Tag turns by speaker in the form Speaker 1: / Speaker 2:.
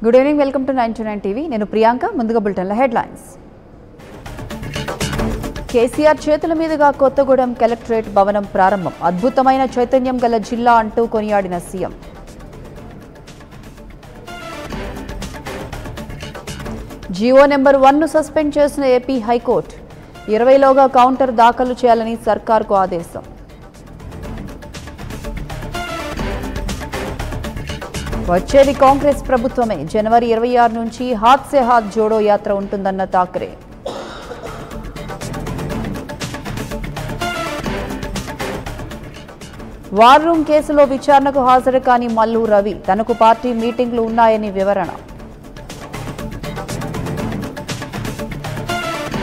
Speaker 1: good evening welcome to nine to nine TV నేను ప్రియాంక ముందుగా బులెటిన్ల headlines KCR చేతుల మీదుగా కొత్తగూడెం కలెక్టరేట్ భవనం ప్రారంభం అద్భుతమైన చైతన్యం గల జిల్లా అంటూ కొనియాడిన సీఎం జియో నెంబర్ వన్ను సస్పెండ్ చేసిన ఏపీ హైకోర్టు ఇరవైలోగా కౌంటర్ దాఖలు చేయాలని సర్కార్కు ఆదేశం వచ్చేది కాంగ్రెస్ ప్రభుత్వమే జనవరి ఇరవై ఆరు నుంచి హాత్ సే హాత్ జోడో యాత్ర ఉంటుందన్న ఠాక్రే వార్ రూమ్ కేసులో విచారణకు హాజరు కాని మల్లు రవి తనకు పార్టీ మీటింగ్లు ఉన్నాయని వివరణ